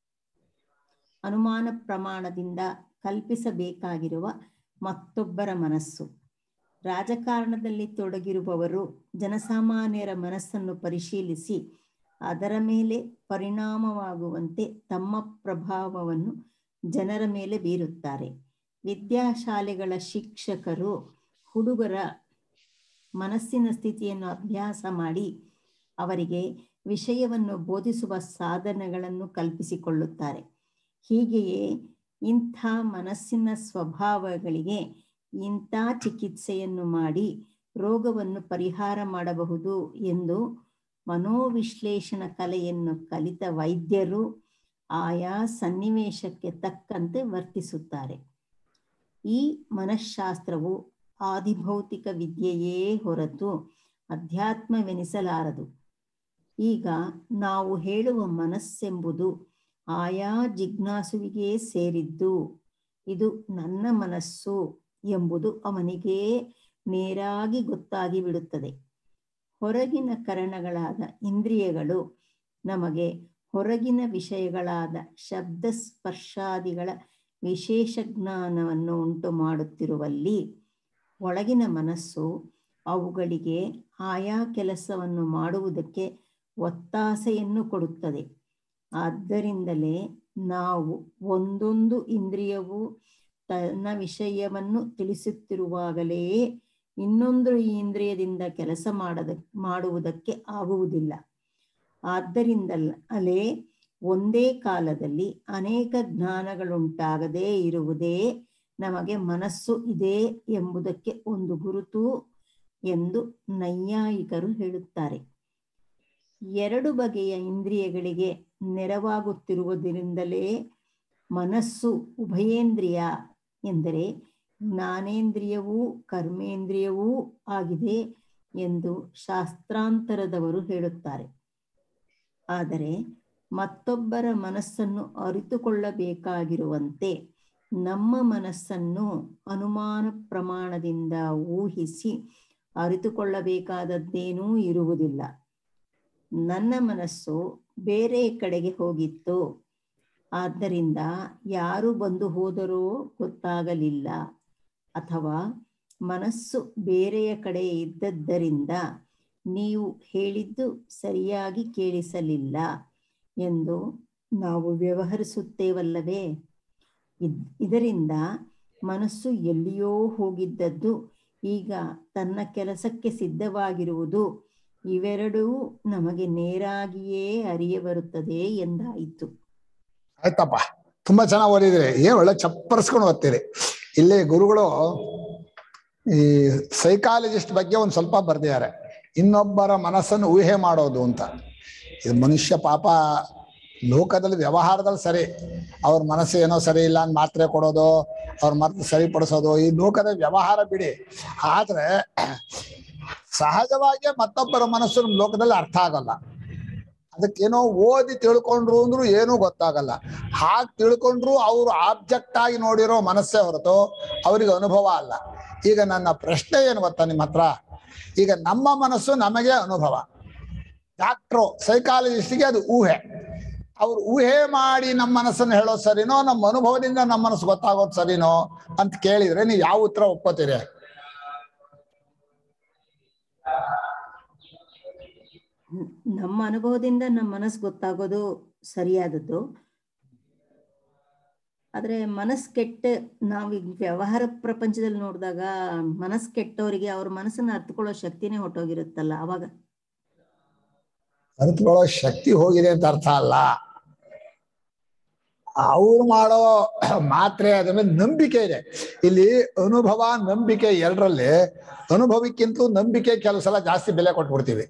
ಅನುಮಾನ ಪ್ರಮಾಣದಿಂದ ಕಲ್ಪಿಸಬೇಕಾಗಿರುವ ಮತ್ತೊಬ್ಬರ ಮನಸ್ಸು ರಾಜಕಾರಣದಲ್ಲಿ ತೊಡಗಿರುವವರು ಜನಸಾಮಾನ್ಯರ ಮನಸ್ಸನ್ನು ಪರಿಶೀಲಿಸಿ ಅದರ ಮೇಲೆ ಪರಿಣಾಮವಾಗುವಂತೆ ತಮ್ಮ ಪ್ರಭಾವವನ್ನು ಜನರ ಮೇಲೆ ಬೀರುತ್ತಾರೆ ವಿದ್ಯಾಶಾಲೆಗಳ ಶಿಕ್ಷಕರು ಹುಡುಗರ ಮನಸ್ಸಿನ ಸ್ಥಿತಿಯನ್ನು ಅಭ್ಯಾಸ ಮಾಡಿ ಅವರಿಗೆ ವಿಷಯವನ್ನು ಬೋಧಿಸುವ ಸಾಧನಗಳನ್ನು ಕಲ್ಪಿಸಿಕೊಳ್ಳುತ್ತಾರೆ ಹೀಗೆಯೇ ಇಂಥ ಮನಸ್ಸಿನ ಸ್ವಭಾವಗಳಿಗೆ ಇಂಥ ಚಿಕಿತ್ಸೆಯನ್ನು ಮಾಡಿ ರೋಗವನ್ನು ಪರಿಹಾರ ಮಾಡಬಹುದು ಎಂದು ಮನೋವಿಶ್ಲೇಷಣ ಕಲೆಯನ್ನು ಕಲಿತ ವೈದ್ಯರು ಆಯಾ ಸನ್ನಿವೇಶಕ್ಕೆ ತಕ್ಕಂತೆ ವರ್ತಿಸುತ್ತಾರೆ ಈ ಮನಃಶಾಸ್ತ್ರವು ಆದಿಭೌತಿಕ ವಿದ್ಯೆಯೇ ಹೊರತು ಅಧ್ಯಾತ್ಮವೆನಿಸಲಾರದು ಈಗ ನಾವು ಹೇಳುವ ಮನಸ್ಸೆಂಬುದು ಆಯಾ ಜಿಜ್ಞಾಸುವಿಗೆ ಸೇರಿದ್ದು ಇದು ನನ್ನ ಮನಸ್ಸು ಎಂಬುದು ಅವನಿಗೆ ನೇರಾಗಿ ಗೊತ್ತಾಗಿ ಬಿಡುತ್ತದೆ ಹೊರಗಿನ ಕರಣಗಳಾದ ಇಂದ್ರಿಯಗಳು ನಮಗೆ ಹೊರಗಿನ ವಿಷಯಗಳಾದ ಶಬ್ದ ಸ್ಪರ್ಶಾದಿಗಳ ವಿಶೇಷ ಜ್ಞಾನವನ್ನು ಉಂಟು ಮಾಡುತ್ತಿರುವಲ್ಲಿ ಒಳಗಿನ ಮನಸ್ಸು ಅವುಗಳಿಗೆ ಆಯಾ ಕೆಲಸವನ್ನು ಮಾಡುವುದಕ್ಕೆ ಒತ್ತಾಸೆಯನ್ನು ಕೊಡುತ್ತದೆ ಆದ್ದರಿಂದಲೇ ನಾವು ಒಂದೊಂದು ಇಂದ್ರಿಯವು ತನ್ನ ವಿಷಯವನ್ನು ತಿಳಿಸುತ್ತಿರುವಾಗಲೇ ಇನ್ನೊಂದು ಇಂದ್ರಿಯದಿಂದ ಕೆಲಸ ಮಾಡದ ಮಾಡುವುದಕ್ಕೆ ಆಗುವುದಿಲ್ಲ ಆದ್ದರಿಂದಲೇ ಒಂದೇ ಕಾಲದಲ್ಲಿ ಅನೇಕ ಜ್ಞಾನಗಳುಂಟಾಗದೇ ಇರುವುದೇ ನಮಗೆ ಮನಸ್ಸು ಇದೆ ಎಂಬುದಕ್ಕೆ ಒಂದು ಗುರುತು ಎಂದು ನೈಯಾಯಿಕರು ಹೇಳುತ್ತಾರೆ ಎರಡು ಬಗೆಯ ಇಂದ್ರಿಯಗಳಿಗೆ ನೆರವಾಗುತ್ತಿರುವುದರಿಂದಲೇ ಮನಸ್ಸು ಉಭಯೇಂದ್ರಿಯ ಎಂದರೆ ಜ್ಞಾನೇಂದ್ರಿಯವೂ ಕರ್ಮೇಂದ್ರಿಯವೂ ಆಗಿದೆ ಎಂದು ಶಾಸ್ತ್ರಾಂತರದವರು ಹೇಳುತ್ತಾರೆ ಆದರೆ ಮತ್ತೊಬ್ಬರ ಮನಸ್ಸನ್ನು ಅರಿತುಕೊಳ್ಳಬೇಕಾಗಿರುವಂತೆ ನಮ್ಮ ಮನಸ್ಸನ್ನು ಅನುಮಾನ ಪ್ರಮಾಣದಿಂದ ಊಹಿಸಿ ಅರಿತುಕೊಳ್ಳಬೇಕಾದದ್ದೇನೂ ಇರುವುದಿಲ್ಲ ನನ್ನ ಮನಸ್ಸು ಬೇರೆ ಕಡೆಗೆ ಹೋಗಿತ್ತು ಆದ್ದರಿಂದ ಯಾರು ಬಂದು ಹೋದರೋ ಗೊತ್ತಾಗಲಿಲ್ಲ ಅಥವಾ ಮನಸ್ಸು ಬೇರೆಯ ಕಡೆ ಇದ್ದದ್ದರಿಂದ ನೀವು ಹೇಳಿದ್ದು ಸರಿಯಾಗಿ ಕೇಳಿಸಲಿಲ್ಲ ಎಂದು ನಾವು ವ್ಯವಹರಿಸುತ್ತೇವಲ್ಲವೇ ಇದ್ ಇದರಿಂದ ಮನಸ್ಸು ಎಲ್ಲಿಯೋ ಹೋಗಿದ್ದದ್ದು ಈಗ ತನ್ನ ಕೆಲಸಕ್ಕೆ ಸಿದ್ಧವಾಗಿರುವುದು ಇವೆರಡೂ ನಮಗೆ ನೇರಾಗಿಯೇ ಅರಿಯ ಬರುತ್ತದೆ ಎಂದಾಯಿತು ಆಯ್ತಪ್ಪ ತುಂಬಾ ಚೆನ್ನಾಗಿ ಓದಿದ್ರಿ ಏನ್ ಒಳ್ಳೆ ಚಪ್ಪರಿಸ್ಕೊಂಡು ಓದ್ತೀರಿ ಇಲ್ಲಿ ಗುರುಗಳು ಈ ಸೈಕಾಲಜಿಸ್ಟ್ ಬಗ್ಗೆ ಒಂದ್ ಸ್ವಲ್ಪ ಬರ್ದಿದ್ದಾರೆ ಇನ್ನೊಬ್ಬರ ಮನಸ್ಸನ್ನು ಊಹೆ ಮಾಡೋದು ಅಂತ ಇದು ಮನುಷ್ಯ ಪಾಪ ಲೋಕದಲ್ಲಿ ವ್ಯವಹಾರದಲ್ಲಿ ಸರಿ ಅವ್ರ ಮನಸ್ಸು ಏನೋ ಸರಿ ಇಲ್ಲ ಅಂತ ಮಾತ್ರೆ ಕೊಡೋದು ಅವ್ರ ಮನಸ್ಸು ಸರಿಪಡಿಸೋದು ಈ ಲೋಕದ ವ್ಯವಹಾರ ಬಿಡಿ ಆದ್ರೆ ಸಹಜವಾಗಿ ಮತ್ತೊಬ್ಬರ ಮನಸ್ಸು ನಮ್ ಲೋಕದಲ್ಲಿ ಅರ್ಥ ಆಗಲ್ಲ ಅದಕ್ಕೇನೋ ಓದಿ ತಿಳ್ಕೊಂಡ್ರು ಅಂದ್ರು ಏನೂ ಗೊತ್ತಾಗಲ್ಲ ಹಾಗೆ ತಿಳ್ಕೊಂಡ್ರು ಅವ್ರು ಆಬ್ಜೆಕ್ಟ್ ಆಗಿ ನೋಡಿರೋ ಮನಸ್ಸೇ ಹೊರತು ಅವ್ರಿಗೆ ಅನುಭವ ಅಲ್ಲ ಈಗ ನನ್ನ ಪ್ರಶ್ನೆ ಏನು ಗೊತ್ತಾ ನಿಮ್ಮ ಹತ್ರ ಈಗ ನಮ್ಮ ಮನಸ್ಸು ನಮಗೆ ಅನುಭವ ಡಾಕ್ಟ್ರು ಸೈಕಾಲಜಿಸ್ಟ್ಗೆ ಅದು ಊಹೆ ಅವ್ರು ಊಹೆ ಮಾಡಿ ನಮ್ಮ ಮನಸ್ಸನ್ನು ಹೇಳೋದು ಸರಿನೋ ನಮ್ಮ ಅನುಭವದಿಂದ ನಮ್ಮ ಮನಸ್ಸು ಗೊತ್ತಾಗೋದು ಸರಿನೋ ಅಂತ ಕೇಳಿದ್ರೆ ನೀವು ಯಾವ ಉತ್ತರ ಒಪ್ಕೋತೀರಿ ನ್- ನಮ್ಮ ಅನುಭವದಿಂದ ನಮ್ಮ ಮನಸ್ಸು ಗೊತ್ತಾಗೋದು ಸರಿಯಾದದ್ದು ಆದ್ರೆ ಮನಸ್ಸು ಕೆಟ್ಟ ನಾವೀಗ ವ್ಯವಹಾರ ಪ್ರಪಂಚದಲ್ಲಿ ನೋಡಿದಾಗ ಮನಸ್ಸು ಕೆಟ್ಟವರಿಗೆ ಅವ್ರ ಮನಸ್ಸನ್ನ ಅರ್ಥಕೊಳ್ಳೋ ಶಕ್ತಿನೇ ಹೊಟ್ಟೋಗಿರುತ್ತಲ್ಲ ಅವಾಗ ಅರಿತುಕೊಳ್ಳೋ ಶಕ್ತಿ ಹೋಗಿದೆ ಅಂತ ಅರ್ಥ ಅಲ್ಲ ಅವ್ರು ಮಾಡೋ ಮಾತ್ರೆ ಅದ್ರ ಮೇಲೆ ನಂಬಿಕೆ ಇದೆ ಇಲ್ಲಿ ಅನುಭವ ನಂಬಿಕೆ ಎರಡರಲ್ಲಿ ಅನುಭವಕ್ಕಿಂತಲೂ ನಂಬಿಕೆ ಕೆಲವು ಸಲ ಜಾಸ್ತಿ ಬೆಲೆ ಕೊಟ್ಬಿಡ್ತೀವಿ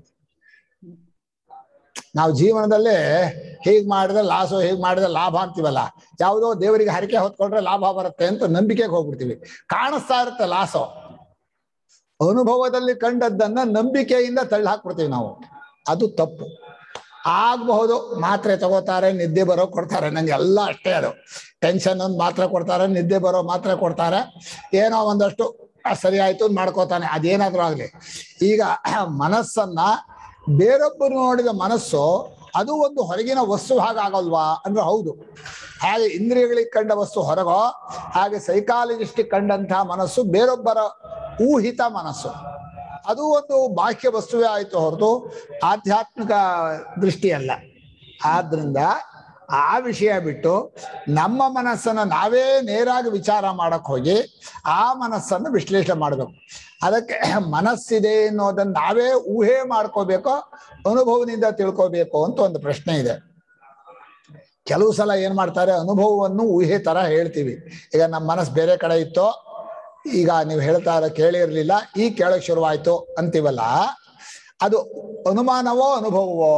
ನಾವು ಜೀವನದಲ್ಲಿ ಹೀಗ್ ಮಾಡಿದ್ರೆ ಲಾಸು ಹೀಗ್ ಮಾಡಿದ್ರೆ ಲಾಭ ಅಂತೀವಲ್ಲ ಯಾವುದೋ ದೇವರಿಗೆ ಹರಕೆ ಹೊತ್ಕೊಂಡ್ರೆ ಲಾಭ ಬರುತ್ತೆ ಅಂತ ನಂಬಿಕೆಗೆ ಹೋಗ್ಬಿಡ್ತೀವಿ ಕಾಣಿಸ್ತಾ ಇರುತ್ತೆ ಲಾಸು ಅನುಭವದಲ್ಲಿ ಕಂಡದ್ದನ್ನ ನಂಬಿಕೆಯಿಂದ ತಳ್ಳಿ ಹಾಕ್ಬಿಡ್ತೀವಿ ನಾವು ಅದು ತಪ್ಪು ಆಗಬಹುದು ಮಾತ್ರೆ ತಗೋತಾರೆ ನಿದ್ದೆ ಬರೋ ಕೊಡ್ತಾರೆ ನಂಗೆ ಎಲ್ಲ ಅಷ್ಟೇ ಅದು ಟೆನ್ಷನ್ ಒಂದು ಮಾತ್ರೆ ಕೊಡ್ತಾರೆ ನಿದ್ದೆ ಬರೋ ಮಾತ್ರೆ ಕೊಡ್ತಾರೆ ಏನೋ ಒಂದಷ್ಟು ಆ, ಸರಿ ಆಯ್ತು ಅಂತ ಮಾಡ್ಕೋತಾನೆ ಅದೇನಾದ್ರೂ ಆಗ್ಲಿ ಈಗ ಮನಸ್ಸನ್ನ ಬೇರೊಬ್ಬರು ನೋಡಿದ ಮನಸ್ಸು ಅದು ಒಂದು ಹೊರಗಿನ ವಸ್ತು ಹಾಗಾಗಲ್ವಾ ಅಂದ್ರೆ ಹೌದು ಹಾಗೆ ಇಂದ್ರಿಯಗಳಿಗೆ ಕಂಡ ವಸ್ತು ಹೊರಗೋ ಹಾಗೆ ಸೈಕಾಲಜಿಸ್ಟಿಗೆ ಕಂಡಂತಹ ಮನಸ್ಸು ಬೇರೊಬ್ಬರ ಊಹಿತ ಮನಸ್ಸು ಅದು ಒಂದು ಬಾಹ್ಯ ವಸ್ತುವೇ ಆಯ್ತು ಹೊರತು ಆಧ್ಯಾತ್ಮಿಕ ದೃಷ್ಟಿಯಲ್ಲ ಆದ್ರಿಂದ ಆ ವಿಷಯ ಬಿಟ್ಟು ನಮ್ಮ ಮನಸ್ಸನ್ನ ನಾವೇ ನೇರಾಗಿ ವಿಚಾರ ಮಾಡಕ್ ಹೋಗಿ ಆ ಮನಸ್ಸನ್ನು ವಿಶ್ಲೇಷಣೆ ಮಾಡಬೇಕು ಅದಕ್ಕೆ ಮನಸ್ಸಿದೆ ಅನ್ನೋದನ್ನ ನಾವೇ ಊಹೆ ಮಾಡ್ಕೋಬೇಕೋ ಅನುಭವದಿಂದ ತಿಳ್ಕೋಬೇಕು ಅಂತ ಒಂದು ಪ್ರಶ್ನೆ ಇದೆ ಕೆಲವು ಸಲ ಏನ್ ಮಾಡ್ತಾರೆ ಅನುಭವವನ್ನು ಊಹೆ ತರ ಹೇಳ್ತೀವಿ ಈಗ ನಮ್ಮ ಮನಸ್ಸು ಬೇರೆ ಕಡೆ ಇತ್ತೋ ಈಗ ನೀವು ಹೇಳ್ತಾ ಇರೋ ಕೇಳಿರ್ಲಿಲ್ಲ ಈಗ ಕೇಳಕ್ ಶುರುವಾಯ್ತು ಅಂತೀವಲ್ಲ ಅದು ಅನುಮಾನವೋ ಅನುಭವವೋ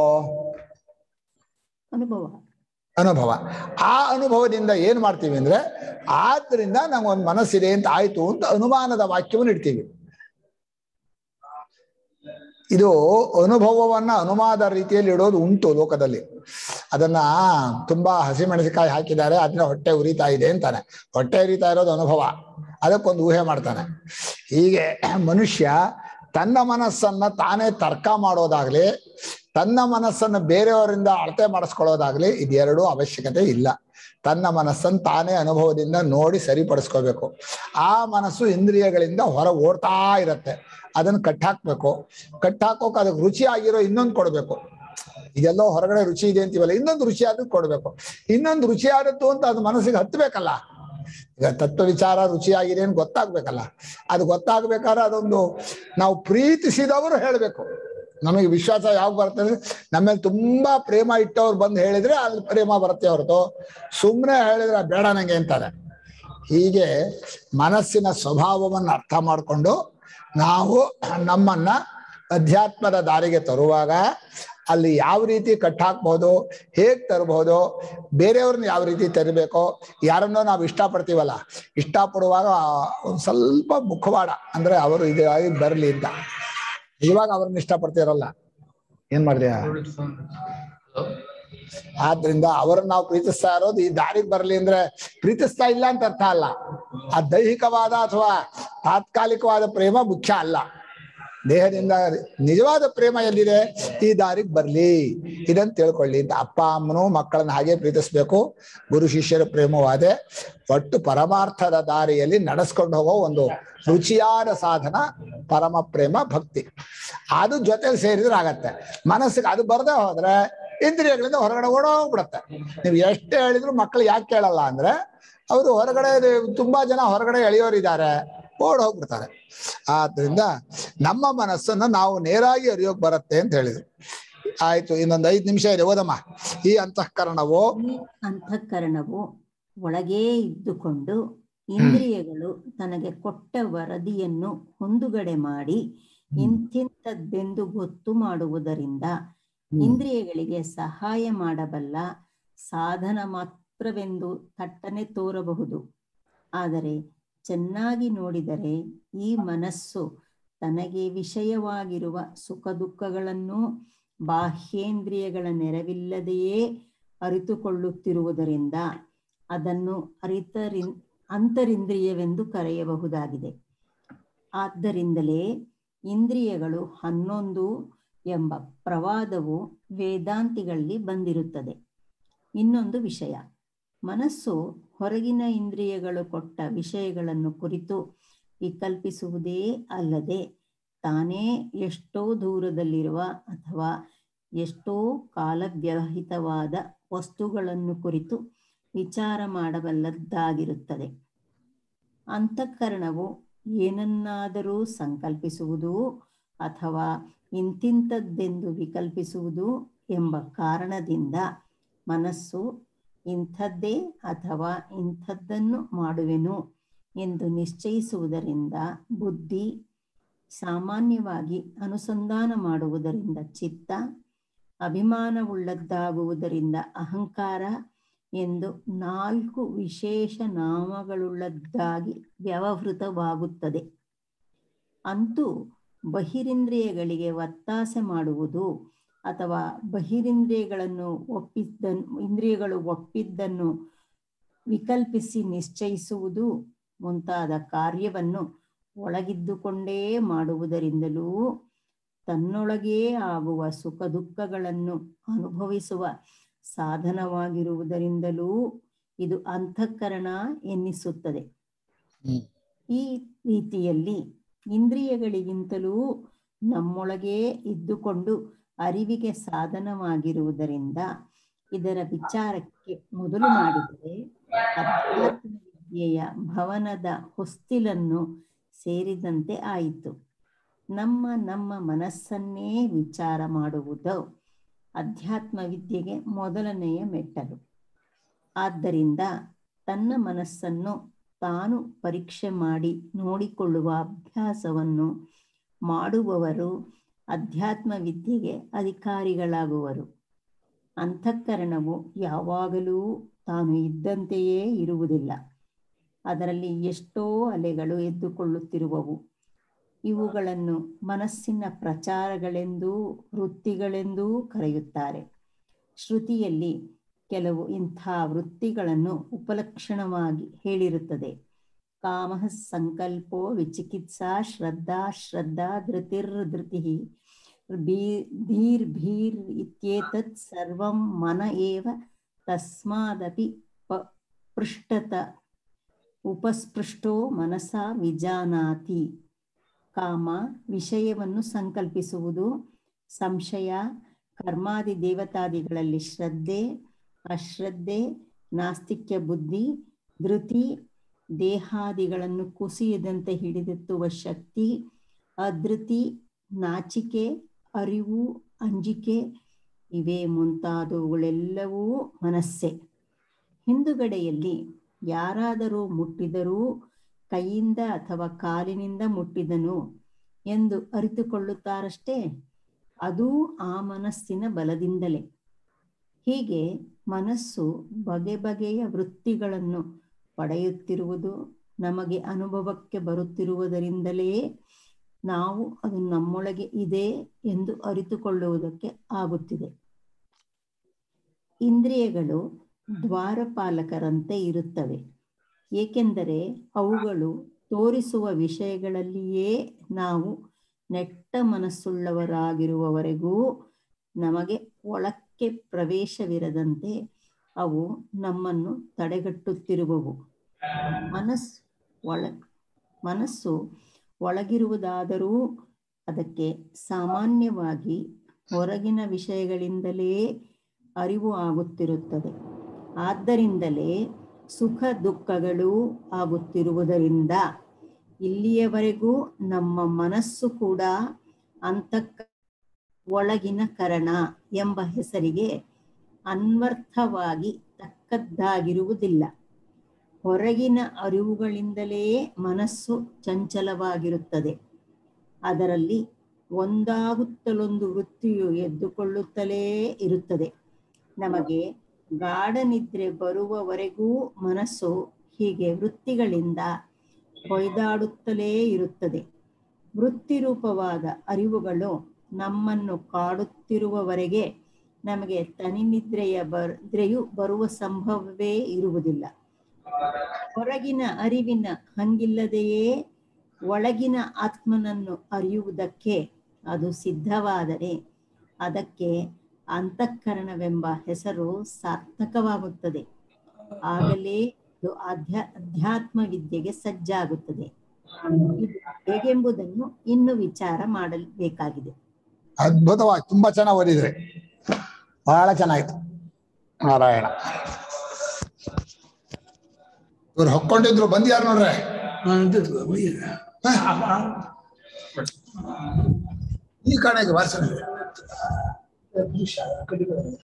ಅನುಭವ ಅನುಭವ ಆ ಅನುಭವದಿಂದ ಏನ್ ಮಾಡ್ತೀವಿ ಅಂದ್ರೆ ಆದ್ರಿಂದ ನಂಗೊಂದು ಮನಸ್ಸಿದೆ ಅಂತ ಆಯ್ತು ಅಂತ ಅನುಮಾನದ ವಾಕ್ಯವನ್ನು ಇಡ್ತೀವಿ ಇದು ಅನುಭವವನ್ನ ಅನುಮಾನದ ರೀತಿಯಲ್ಲಿ ಇಡೋದು ಉಂಟು ಲೋಕದಲ್ಲಿ ಅದನ್ನ ತುಂಬಾ ಹಸಿಮೆಣಸಿಕಾಯಿ ಹಾಕಿದ್ದಾರೆ ಅದನ್ನ ಹೊಟ್ಟೆ ಉರಿತಾ ಇದೆ ಅಂತಾನೆ ಹೊಟ್ಟೆ ಉರಿತಾ ಇರೋದು ಅನುಭವ ಅದಕ್ಕೊಂದು ಊಹೆ ಮಾಡ್ತಾನೆ ಹೀಗೆ ಮನುಷ್ಯ ತನ್ನ ಮನಸ್ಸನ್ನ ತಾನೇ ತರ್ಕ ಮಾಡೋದಾಗ್ಲಿ ತನ್ನ ಮನಸ್ಸನ್ನು ಬೇರೆಯವರಿಂದ ಅಳತೆ ಮಾಡಿಸ್ಕೊಳ್ಳೋದಾಗ್ಲಿ ಇದೆರಡೂ ಅವಶ್ಯಕತೆ ಇಲ್ಲ ತನ್ನ ಮನಸ್ಸನ್ನು ತಾನೇ ಅನುಭವದಿಂದ ನೋಡಿ ಸರಿಪಡಿಸ್ಕೋಬೇಕು ಆ ಮನಸ್ಸು ಇಂದ್ರಿಯಗಳಿಂದ ಹೊರ ಓಡ್ತಾ ಇರತ್ತೆ ಅದನ್ನ ಕಟ್ಟಾಕ್ಬೇಕು ಕಟ್ಟಾಕೋಕೆ ಅದಕ್ಕೆ ರುಚಿ ಆಗಿರೋ ಇನ್ನೊಂದು ಕೊಡ್ಬೇಕು ಇದೆಲ್ಲೋ ಹೊರಗಡೆ ರುಚಿ ಇದೆ ಅಂತೀವಲ್ಲ ಇನ್ನೊಂದು ರುಚಿ ಆದದ್ದು ಕೊಡ್ಬೇಕು ಇನ್ನೊಂದು ರುಚಿ ಆದದ್ದು ಅಂತ ಅದು ಮನಸ್ಸಿಗೆ ಹತ್ತಬೇಕಲ್ಲ ಈಗ ತತ್ವ ವಿಚಾರ ರುಚಿಯಾಗಿದೆ ಅಂತ ಗೊತ್ತಾಗ್ಬೇಕಲ್ಲ ಅದು ಗೊತ್ತಾಗ್ಬೇಕಾದ್ರೆ ಅದೊಂದು ನಾವು ಪ್ರೀತಿಸಿದವರು ಹೇಳ್ಬೇಕು ನಮಗೆ ವಿಶ್ವಾಸ ಯಾವಾಗ ಬರ್ತದೆ ನಮ್ಮ ಮೇಲೆ ತುಂಬಾ ಪ್ರೇಮ ಇಟ್ಟವ್ರು ಬಂದು ಹೇಳಿದ್ರೆ ಅಲ್ಲಿ ಪ್ರೇಮ ಬರುತ್ತೆ ಹೊರತು ಸುಮ್ಮನೆ ಹೇಳಿದ್ರೆ ಬೇಡ ನಂಗೆ ಅಂತಾರೆ ಹೀಗೆ ಮನಸ್ಸಿನ ಸ್ವಭಾವವನ್ನು ಅರ್ಥ ಮಾಡಿಕೊಂಡು ನಾವು ನಮ್ಮನ್ನ ಅಧ್ಯಾತ್ಮದ ದಾರಿಗೆ ತರುವಾಗ ಅಲ್ಲಿ ಯಾವ ರೀತಿ ಕಟ್ಟಾಕ್ಬೋದು ಹೇಗ್ ತರಬಹುದು ಬೇರೆಯವ್ರನ್ನ ಯಾವ ರೀತಿ ತರಬೇಕೋ ಯಾರನ್ನೋ ನಾವು ಇಷ್ಟಪಡ್ತೀವಲ್ಲ ಇಷ್ಟಪಡುವಾಗ ಒಂದು ಸ್ವಲ್ಪ ಮುಖವಾಡ ಅಂದ್ರೆ ಅವರು ಇದಾಗಿ ಬರಲಿ ಅಂತ ಇವಾಗ ಅವ್ರನ್ನ ಇಷ್ಟಪಡ್ತಿರಲ್ಲ ಏನ್ ಮಾಡಿದ್ಯಾ ಆದ್ರಿಂದ ಅವರನ್ನ ನಾವು ಪ್ರೀತಿಸ್ತಾ ಇರೋದು ಈ ದಾರಿಗೆ ಬರಲಿ ಅಂದ್ರೆ ಪ್ರೀತಿಸ್ತಾ ಇಲ್ಲ ಅಂತ ಅರ್ಥ ಅಲ್ಲ ಆ ದೈಹಿಕವಾದ ಅಥವಾ ತಾತ್ಕಾಲಿಕವಾದ ಪ್ರೇಮ ಮುಖ್ಯ ಅಲ್ಲ ದೇಹದಿಂದ ನಿಜವಾದ ಪ್ರೇಮ ಎಲ್ಲಿದೆ ಈ ದಾರಿಗೆ ಬರ್ಲಿ ಇದನ್ನ ತಿಳ್ಕೊಳ್ಳಿ ಅಂತ ಅಪ್ಪ ಅಮ್ಮನು ಮಕ್ಕಳನ್ನ ಹಾಗೆ ಪ್ರೀತಿಸ್ಬೇಕು ಗುರು ಶಿಷ್ಯರ ಪ್ರೇಮವಾದೆ ಒಟ್ಟು ಪರಮಾರ್ಥದ ದಾರಿಯಲ್ಲಿ ನಡೆಸ್ಕೊಂಡು ಹೋಗೋ ಒಂದು ರುಚಿಯಾದ ಸಾಧನ ಪರಮ ಪ್ರೇಮ ಭಕ್ತಿ ಅದು ಜೊತೆಲಿ ಸೇರಿದ್ರೆ ಆಗತ್ತೆ ಮನಸ್ಸಿಗೆ ಅದು ಬರದೇ ಹೋದ್ರೆ ಇಂದ್ರಿಯಗಳಿಂದ ಹೊರಗಡೆ ಓಡೋಗ್ಬಿಡತ್ತೆ ನೀವು ಎಷ್ಟೇ ಹೇಳಿದ್ರು ಮಕ್ಕಳು ಯಾಕೆ ಕೇಳಲ್ಲ ಅಂದ್ರೆ ಅವರು ಹೊರಗಡೆ ತುಂಬಾ ಜನ ಹೊರಗಡೆ ಎಳೆಯೋರಿದ್ದಾರೆ ಓಡ್ ಹೋಗ್ಬಿಡ್ತಾರೆ ಆದ್ರಿಂದ ನಮ್ಮ ಮನಸ್ಸನ್ನ ನಾವು ನೇರಾಗಿ ಅರಿಯೋಕ್ ಬರುತ್ತೆ ಅಂತ ಹೇಳಿದ್ರು ಆಯ್ತು ಇನ್ನೊಂದು ಐದು ನಿಮಿಷ ಇದೆ ಓದಮ್ಮ ಈ ಅಂತಃಕರಣವು ಈ ಅಂತಃಕರಣವು ಒಳಗೇ ಇದ್ದುಕೊಂಡು ಇಂದ್ರಿಯಗಳು ತನಗೆ ಕೊಟ್ಟ ವರದಿಯನ್ನು ಹೊಂದುಗಡೆ ಮಾಡಿ ಇಂತಿಂಥದ್ದೆಂದು ಗೊತ್ತು ಮಾಡುವುದರಿಂದ ಇಂದ್ರಿಯಗಳಿಗೆ ಸಹಾಯ ಮಾಡಬಲ್ಲ ಸಾಧನ ಮಾತ್ರವೆಂದು ತಟ್ಟನೆ ತೋರಬಹುದು ಆದರೆ ಚೆನ್ನಾಗಿ ನೋಡಿದರೆ ಈ ಮನಸ್ಸು ತನಗೆ ವಿಷಯವಾಗಿರುವ ಸುಖ ದುಃಖಗಳನ್ನು ಬಾಹ್ಯೇಂದ್ರಿಯಗಳ ನೆರವಿಲ್ಲದೆಯೇ ಅರಿತುಕೊಳ್ಳುತ್ತಿರುವುದರಿಂದ ಅದನ್ನು ಅರಿತರಿ ಅಂತರಿಂದ್ರಿಯವೆಂದು ಕರೆಯಬಹುದಾಗಿದೆ ಆದ್ದರಿಂದಲೇ ಇಂದ್ರಿಯಗಳು ಹನ್ನೊಂದು ಎಂಬ ಪ್ರವಾದವು ವೇದಾಂತಿಗಳಲ್ಲಿ ಬಂದಿರುತ್ತದೆ ಇನ್ನೊಂದು ವಿಷಯ ಮನಸ್ಸು ಹೊರಗಿನ ಇಂದ್ರಿಯಗಳು ಕೊಟ್ಟ ವಿಷಯಗಳನ್ನು ಕುರಿತು ವಿಕಲ್ಪಿಸುವುದೇ ಅಲ್ಲದೆ ತಾನೇ ಎಷ್ಟೋ ದೂರದಲ್ಲಿರುವ ಅಥವಾ ಎಷ್ಟೋ ಕಾಲವ್ಯಹಿತವಾದ ವಸ್ತುಗಳನ್ನು ಕುರಿತು ವಿಚಾರ ಮಾಡಬಲ್ಲದ್ದಾಗಿರುತ್ತದೆ ಅಂತಃಕರಣವು ಏನನ್ನಾದರೂ ಸಂಕಲ್ಪಿಸುವುದು ಅಥವಾ ಇಂತಿಂಥದ್ದೆಂದು ವಿಕಲ್ಪಿಸುವುದು ಎಂಬ ಕಾರಣದಿಂದ ಮನಸ್ಸು ಇಂಥದ್ದೇ ಅಥವಾ ಇಂಥದ್ದನ್ನು ಮಾಡುವೆನು ಎಂದು ನಿಶ್ಚಯಿಸುವುದರಿಂದ ಬುದ್ಧಿ ಸಾಮಾನ್ಯವಾಗಿ ಅನುಸಂಧಾನ ಮಾಡುವುದರಿಂದ ಚಿತ್ತ ಅಭಿಮಾನವುಳ್ಳದ್ದಾಗುವುದರಿಂದ ಅಹಂಕಾರ ಎಂದು ನಾಲ್ಕು ವಿಶೇಷ ನಾಮಗಳುಳ್ಳದ್ದಾಗಿ ವ್ಯವಹೃತವಾಗುತ್ತದೆ ಅಂತೂ ಬಹಿರಿಂದ್ರಿಯಗಳಿಗೆ ಒತ್ತಾಸೆ ಮಾಡುವುದು ಅಥವಾ ಬಹಿರಿಂದ್ರಿಯಗಳನ್ನು ಒಪ್ಪಿದ್ದನ್ನು ಇಂದ್ರಿಯಗಳು ಒಪ್ಪಿದ್ದನ್ನು ವಿಕಲ್ಪಿಸಿ ನಿಶ್ಚಯಿಸುವುದು ಮುಂತಾದ ಕಾರ್ಯವನ್ನು ಒಳಗಿದ್ದುಕೊಂಡೇ ಮಾಡುವುದರಿಂದಲೂ ತನ್ನೊಳಗೇ ಆಗುವ ಸುಖ ದುಃಖಗಳನ್ನು ಅನುಭವಿಸುವ ಸಾಧನವಾಗಿರುವುದರಿಂದಲೂ ಇದು ಅಂತಃಕರಣ ಎನ್ನಿಸುತ್ತದೆ ಹ್ಮ್. ಈ ರೀತಿಯಲ್ಲಿ ಇಂದ್ರಿಯಗಳಿಗಿಂತಲೂ ನಮ್ಮೊಳಗೇ ಇದ್ದುಕೊಂಡು ಅರಿವಿಗೆ ಸಾಧನವಾಗಿರುವುದರಿಂದ ಇದರ ವಿಚಾರಕ್ಕೆ ಮೊದಲು ಮಾಡಿದರೆ ಅಧ್ಯಾತ್ಮ ವಿದ್ಯೆಯ ಭವನದ ಹೊಸ್ತಿಲನ್ನು ಸೇರಿದಂತೆ ಆಯಿತು ನಮ್ಮ ನಮ್ಮ ಮನಸ್ಸನ್ನೇ ವಿಚಾರ ಮಾಡುವುದು ಅಧ್ಯಾತ್ಮ ವಿದ್ಯೆಗೆ ಮೊದಲನೆಯ ಮೆಟ್ಟಲು ಆದ್ದರಿಂದ ತನ್ನ ಮನಸ್ಸನ್ನು ತಾನು ಪರೀಕ್ಷೆ ಮಾಡಿ ನೋಡಿಕೊಳ್ಳುವ ಅಭ್ಯಾಸವನ್ನು ಮಾಡುವವರು ಅಧ್ಯಾತ್ಮ ವಿದ್ಯೆಗೆ ಅಧಿಕಾರಿಗಳಾಗುವರು ಅಂತಃಕರಣವು ಯಾವಾಗಲೂ ತಾನು ಇದ್ದಂತೆಯೇ ಇರುವುದಿಲ್ಲ ಅದರಲ್ಲಿ ಎಷ್ಟೋ ಅಲೆಗಳು ಎದ್ದುಕೊಳ್ಳುತ್ತಿರುವವು ಇವುಗಳನ್ನು ಮನಸ್ಸಿನ ಪ್ರಚಾರಗಳೆಂದೂ ವೃತ್ತಿಗಳೆಂದೂ ಕರೆಯುತ್ತಾರೆ ಶ್ರುತಿಯಲ್ಲಿ ಕೆಲವು ಇಂಥ ವೃತ್ತಿಗಳನ್ನು ಉಪಲಕ್ಷಣವಾಗಿ ಹೇಳಿರುತ್ತದೆ ಕಾಮ ಸಂಕಲ್ಪೋ ವಿಚಿಕಿತ್ಸಾ ಶ್ರದ್ಧಾ ಶ್ರದ್ಧಾ ಧೃತಿರ್ ಧೃತಿ ಧೀರ್ ಭೀರ್ ಇತ್ಯೇತತ್ ಸರ್ವಂ ಮನ ಏವ ತಸ್ಮಾದಪಿ ಪ ಪೃಷ್ಠತ ಉಪಸ್ಪೃಷ್ಟೋ ಮನಸ ವಿಜಾನಾತಿ ಕಾಮ ವಿಷಯವನ್ನು ಸಂಕಲ್ಪಿಸುವುದು ಸಂಶಯ ಕರ್ಮಾದಿ ದೇವತಾದಿಗಳಲ್ಲಿ ಶ್ರದ್ಧೆ ಅಶ್ರದ್ಧೆ ನಾಸ್ತಿಕ್ಯ ಬುದ್ಧಿ ಧೃತಿ ದೇಹಾದಿಗಳನ್ನು ಕುಸಿಯದಂತೆ ಹಿಡಿದೆತ್ತುವ ಶಕ್ತಿ ಅಧೃತಿ ನಾಚಿಕೆ ಅರಿವು ಅಂಜಿಕೆ ಇವೇ ಮುಂತಾದವುಗಳೆಲ್ಲವೂ ಮನಸ್ಸೆ ಹಿಂದುಗಡೆಯಲ್ಲಿ ಯಾರಾದರೂ ಮುಟ್ಟಿದರೂ ಕೈಯಿಂದ ಅಥವಾ ಕಾಲಿನಿಂದ ಮುಟ್ಟಿದನು ಎಂದು ಅರಿತುಕೊಳ್ಳುತ್ತಾರಷ್ಟೇ ಅದೂ ಆ ಮನಸ್ಸಿನ ಬಲದಿಂದಲೇ ಹೀಗೆ ಮನಸ್ಸು ಬಗೆ ಬಗೆಯ ವೃತ್ತಿಗಳನ್ನು ಪಡೆಯುತ್ತಿರುವುದು ನಮಗೆ ಅನುಭವಕ್ಕೆ ಬರುತ್ತಿರುವುದರಿಂದಲೇ ನಾವು ಅದು ನಮ್ಮೊಳಗೆ ಇದೆ ಎಂದು ಅರಿತುಕೊಳ್ಳುವುದಕ್ಕೆ ಆಗುತ್ತಿದೆ ಇಂದ್ರಿಯಗಳು ದ್ವಾರಪಾಲಕರಂತೆ ಇರುತ್ತವೆ ಏಕೆಂದರೆ ಅವುಗಳು ತೋರಿಸುವ ವಿಷಯಗಳಲ್ಲಿಯೇ ನಾವು ನೆಟ್ಟ ಮನಸ್ಸುಳ್ಳವರಾಗಿರುವವರೆಗೂ ನಮಗೆ ಒಳಕ್ಕೆ ಪ್ರವೇಶವಿರದಂತೆ ಅವು ನಮ್ಮನ್ನು ತಡೆಗಟ್ಟುತ್ತಿರುವವು ಮನಸ್ ಒಳ ಮನಸ್ಸು ಒಳಗಿರುವುದಾದರೂ ಅದಕ್ಕೆ ಸಾಮಾನ್ಯವಾಗಿ ಹೊರಗಿನ ವಿಷಯಗಳಿಂದಲೇ ಅರಿವು ಆಗುತ್ತಿರುತ್ತದೆ ಆದ್ದರಿಂದಲೇ ಸುಖ ದುಃಖಗಳು ಆಗುತ್ತಿರುವುದರಿಂದ ಇಲ್ಲಿಯವರೆಗೂ ನಮ್ಮ ಮನಸ್ಸು ಕೂಡ ಅಂತಕ್ಕ ಒಳಗಿನ ಕರಣ ಎಂಬ ಹೆಸರಿಗೆ ಅನ್ವರ್ಥವಾಗಿ ತಕ್ಕದ್ದಾಗಿರುವುದಿಲ್ಲ ಹೊರಗಿನ ಅರಿವುಗಳಿಂದಲೇ ಮನಸ್ಸು ಚಂಚಲವಾಗಿರುತ್ತದೆ ಅದರಲ್ಲಿ ಒಂದಾಗುತ್ತಲೊಂದು ವೃತ್ತಿಯು ಎದ್ದುಕೊಳ್ಳುತ್ತಲೇ ಇರುತ್ತದೆ ನಮಗೆ ಗಾಢ ನಿದ್ರೆ ಬರುವವರೆಗೂ ಮನಸ್ಸು ಹೀಗೆ ವೃತ್ತಿಗಳಿಂದ ಹೊಯ್ದಾಡುತ್ತಲೇ ಇರುತ್ತದೆ ವೃತ್ತಿರೂಪವಾದ ಅರಿವುಗಳು ನಮ್ಮನ್ನು ಕಾಡುತ್ತಿರುವವರೆಗೆ ನಮಗೆ ತನಿನಿದ್ರೆಯ ಬರ್ದ್ರೆಯು ಬರುವ ಸಂಭವವೇ ಇರುವುದಿಲ್ಲ ಹೊರಗಿನ ಅರಿವಿನ ಹಂಗಿಲ್ಲದೆಯೇ ಒಳಗಿನ ಆತ್ಮನನ್ನು ಅರಿಯುವುದಕ್ಕೆ ಅದು ಸಿದ್ಧವಾದರೆ ಅದಕ್ಕೆ ಅಂತಃಕರಣವೆಂಬ ಹೆಸರು ಸಾರ್ಥಕವಾಗುತ್ತದೆ ಆಗಲೇ ಅದು ಅಧ್ಯ ಅಧ್ಯಾತ್ಮ ವಿದ್ಯೆಗೆ ಸಜ್ಜಾಗುತ್ತದೆ ಇದು ಹೇಗೆಂಬುದನ್ನು ಇನ್ನು ವಿಚಾರ ಮಾಡಬೇಕಾಗಿದೆ ಅದ್ಭುತವಾಗಿ ತುಂಬಾ ಚೆನ್ನಾಗಿ ಓದಿದ್ರಿ ಬಹಳ ಚೆನ್ನಾಗಿತ್ತು ನಾರಾಯಣ ಇವ್ರು ಹೊಕ್ಕೊಂಡಿದ್ರು ಬಂದ್ ಯಾರು ನೋಡ್ರೆ ಈ ಕಡೆಗೆ ವಾಸನೆ